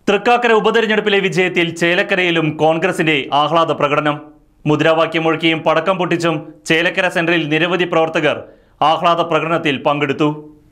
തൃക്കാക്കര ഉപതെരഞ്ഞെടുപ്പിലെ വിജയത്തിൽ ചേലക്കരയിലും കോൺഗ്രസിന്റെ ആഹ്ലാദ പ്രകടനം മുദ്രാവാക്യം മുഴക്കിയും പടക്കം പൊട്ടിച്ചും ചേലക്കര സെന്ററിൽ നിരവധി പ്രവർത്തകർ ആഹ്ലാദ പ്രകടനത്തിൽ പങ്കെടുത്തു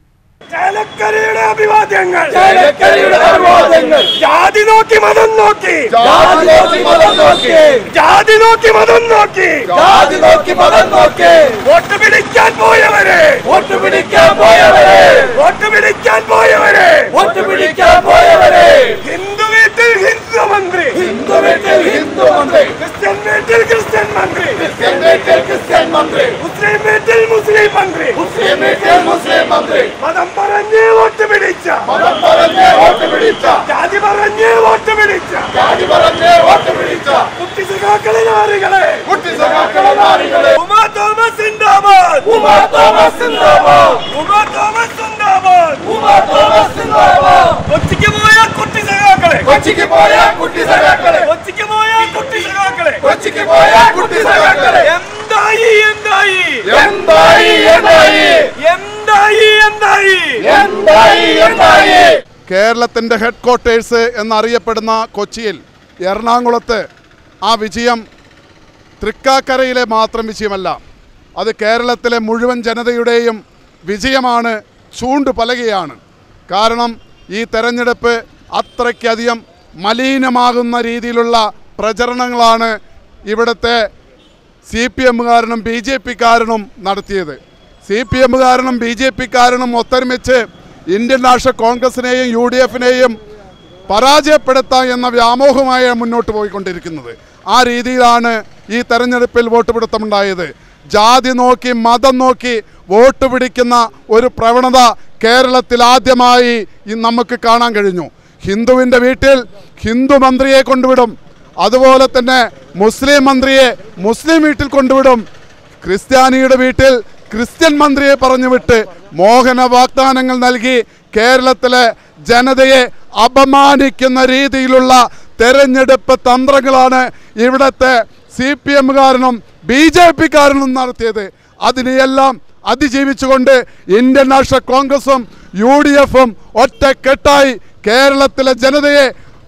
ചേലക്കരയുടെ അഭിവാദ്യങ്ങൾ ചേലക്കരയുടെ അഭിവാദ്യങ്ങൾ ജാതി നോക്കി മതം നോക്കി ജാതി നോക്കി മതം നോക്കി ജാതി നോക്കി മതം നോക്കി ജാതി നോക്കി മതം നോക്കി വോട്ട് പിടിക്കാൻ പോയവരെ വോട്ട് പിടിക്കാൻ പോയവരെ വോട്ട് പിടിക്കാൻ പോയവരെ വോട്ട് പിടിക്കാൻ പോയവരെ ഹിന്ദു വീട്ടിൽ ഹിന്ദു മന്ത്രി ഹിന്ദു വീട്ടിൽ ഹിന്ദു മന്ത്രി ക്രിസ്ത്യൻ വീട്ടിൽ ക്രിസ്ത്യൻ മന്ത്രി ക്രിസ്ത്യൻ വീട്ടിൽ ക്രിസ്ത്യൻ മന്ത്രി മുസ്ലിം വീട്ടിൽ മുസ്ലിം മന്ത്രി മുസ്ലിം വീട്ടിൽ മുസ്ലിം മന്ത്രി മതം പറഞ്ഞ് വോട്ട് പിടിച്ച മതം പറഞ്ഞ് വോട്ട് പിടിച്ച ജാതി പറഞ്ഞ് വോട്ട് പിടിച്ച ജാതി പറഞ്ഞ് വോട്ട് പിടിച്ച കുട്ടി സഖാക്കളെ നാറികളെ കുട്ടി സഖാക്കളെ നാരികളെ ഉമാ തോമസ് സിന്ദാബാദ് ഉമാ തോമസ് സിന്ദാബാദ് ഉമാ തോമസ് സിന്ദാബാദ് ഉമാ തോമസ് സിന്ദാബാദ് കൊച്ചിക്ക് പോയ കുട്ടി സഖാക്കളെ കൊച്ചിക്ക് പോയ കുട്ടി സഖാക്കളെ കൊച്ചിക്ക് പോയ കുട്ടി സഖാക്കളെ കൊച്ചിക്ക് പോയ കുട്ടി സഖാക്കളെ എന്തായി എന്തായി എന്തായി എന്തായി എന്തായി എന്തായി എന്തായി എന്തായി കേരളത്തിൻ്റെ ഹെഡ് ക്വാർട്ടേഴ്സ് എന്നറിയപ്പെടുന്ന കൊച്ചിയിൽ എറണാകുളത്ത് ആ വിജയം തൃക്കാക്കരയിലെ മാത്രം വിജയമല്ല അത് കേരളത്തിലെ മുഴുവൻ ജനതയുടെയും വിജയമാണ് ചൂണ്ടു പലകയാണ് കാരണം ഈ തെരഞ്ഞെടുപ്പ് അത്രയ്ക്കധികം മലിനമാകുന്ന രീതിയിലുള്ള പ്രചരണങ്ങളാണ് ഇവിടുത്തെ സി പി എമ്മുകാരനും ബി ജെ പിക്കാരനും നടത്തിയത് സി പി എമ്മുകാരനും ബി ജെ പിക്കാരനും ഒത്തൊരുമിച്ച് ഇന്ത്യൻ നാഷണൽ കോൺഗ്രസിനെയും യു ഡി എഫിനെയും പരാജയപ്പെടുത്താം എന്ന വ്യാമോഹമായ മുന്നോട്ട് പോയിക്കൊണ്ടിരിക്കുന്നത് ആ രീതിയിലാണ് ഈ തെരഞ്ഞെടുപ്പിൽ വോട്ട് പിടുത്തമുണ്ടായത് ജാതി നോക്കി മതം നോക്കി വോട്ട് പിടിക്കുന്ന ഒരു പ്രവണത കേരളത്തിൽ ആദ്യമായി ഇന്ന് നമുക്ക് കാണാൻ കഴിഞ്ഞു ഹിന്ദുവിൻ്റെ വീട്ടിൽ ഹിന്ദു മന്ത്രിയെ കൊണ്ടുവിടും അതുപോലെ തന്നെ മുസ്ലിം മന്ത്രിയെ മുസ്ലിം വീട്ടിൽ കൊണ്ടുവിടും ക്രിസ്ത്യാനിയുടെ വീട്ടിൽ ക്രിസ്ത്യൻ മന്ത്രിയെ പറഞ്ഞു വിട്ട് മോഹന വാഗ്ദാനങ്ങൾ നൽകി കേരളത്തിലെ ജനതയെ അപമാനിക്കുന്ന രീതിയിലുള്ള തെരഞ്ഞെടുപ്പ് തന്ത്രങ്ങളാണ് ഇവിടുത്തെ സി പി എമ്മുകാരനും ബി ജെ പിക്കാരനും നടത്തിയത് അതിനെയെല്ലാം അതിജീവിച്ചുകൊണ്ട് ഇന്ത്യൻ നാഷണൽ കോൺഗ്രസും യു ഡി എഫും ഒറ്റക്കെട്ടായി കേരളത്തിലെ ജനതയെ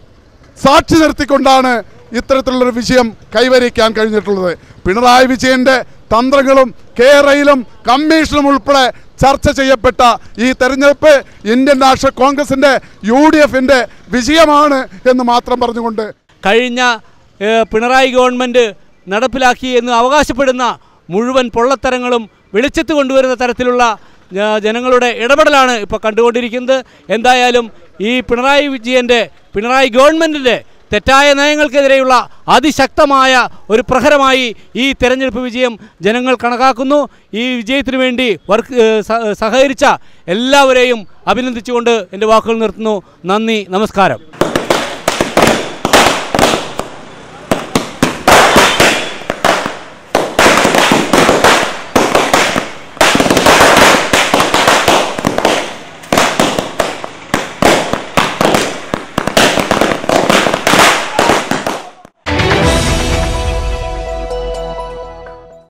സാക്ഷി നിർത്തിക്കൊണ്ടാണ് ഇത്തരത്തിലുള്ളൊരു വിജയം കൈവരിക്കാൻ കഴിഞ്ഞിട്ടുള്ളത് പിണറായി വിജയന്റെ തന്ത്രങ്ങളും കേരളയിലും കമ്മീഷനും ഉൾപ്പെടെ ചർച്ച ചെയ്യപ്പെട്ട ഈ തെരഞ്ഞെടുപ്പ് ഇന്ത്യൻ നാഷണൽ കോൺഗ്രസിന്റെ യു ഡി എഫിന്റെ വിജയമാണ് എന്ന് മാത്രം പറഞ്ഞുകൊണ്ട് കഴിഞ്ഞ ഏഹ്, പിണറായി ഗവൺമെൻറ് നടപ്പിലാക്കി എന്ന് അവകാശപ്പെടുന്ന മുഴുവൻ പൊള്ളത്തരങ്ങളും വെളിച്ചത്ത് കൊണ്ടുവരുന്ന തരത്തിലുള്ള ജ- ജനങ്ങളുടെ ഇടപെടലാണ് ഇപ്പോൾ കണ്ടുകൊണ്ടിരിക്കുന്നത് എന്തായാലും ഈ പിണറായി വിജയൻ്റെ പിണറായി ഗവൺമെൻറ്റിൻ്റെ തെറ്റായ നയങ്ങൾക്കെതിരെയുള്ള അതിശക്തമായ ഒരു പ്രഹരമായി ഈ തെരഞ്ഞെടുപ്പ് വിജയം ജനങ്ങൾ കണക്കാക്കുന്നു ഈ വിജയത്തിനു വേണ്ടി വർക്ക് ഏഹ്, സ- സഹകരിച്ച എല്ലാവരെയും അഭിനന്ദിച്ചുകൊണ്ട് എൻ്റെ വാക്കുകൾ നിർത്തുന്നു നന്ദി നമസ്കാരം